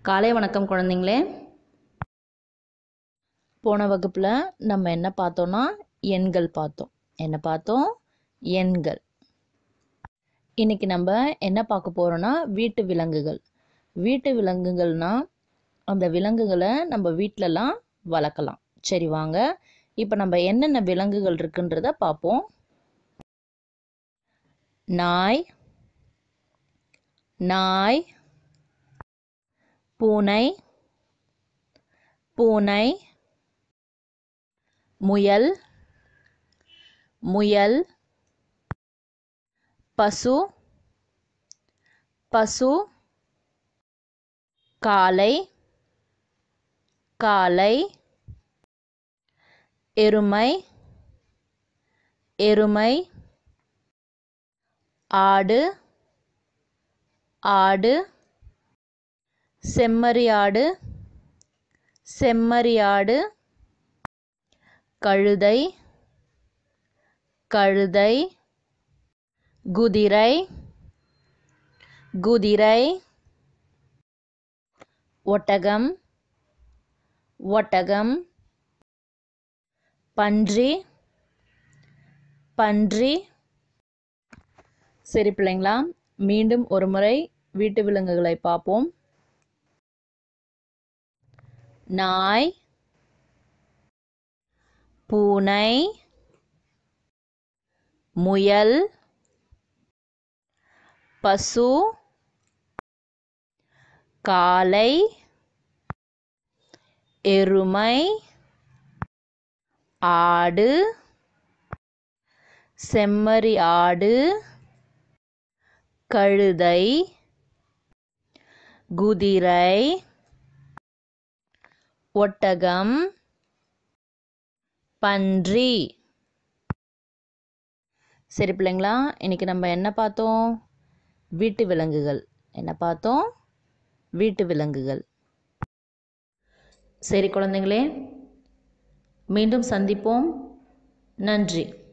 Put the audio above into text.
காலை வணக்கம் குழந்தைங்களே போன வகுப்பில் நம்ம என்ன பார்த்தோன்னா எண்கள் பார்த்தோம் என்ன பார்த்தோம் எண்கள் இன்னைக்கு நம்ம என்ன பார்க்க போகிறோன்னா வீட்டு விலங்குகள் வீட்டு விலங்குகள்னா அந்த விலங்குகளை நம்ம வீட்டிலலாம் வளர்க்கலாம் சரி வாங்க இப்போ நம்ம என்னென்ன விலங்குகள் இருக்குன்றத பார்ப்போம் நாய் நாய் பூனை பூனை முயல் முயல் பசு பசு காளை காளை எருமை எருமை ஆடு ஆடு செம்மறியாடு செம்மறியாடு கழுதை கழுதை குதிரை குதிரை ஒட்டகம் ஒட்டகம் பன்றி பன்றி சரி பிள்ளைங்களா மீண்டும் ஒரு முறை வீட்டு விலங்குகளை பார்ப்போம் நாய் பூனை முயல் பசு காளை எருமை ஆடு செம்மறி ஆடு கழுதை குதிரை ஒட்டகம் பன்றி சரி பிள்ளைங்களா இன்னைக்கு நம்ம என்ன பார்த்தோம் வீட்டு விலங்குகள் என்ன பார்த்தோம் வீட்டு விலங்குகள் சரி குழந்தைங்களே மீண்டும் சந்திப்போம் நன்றி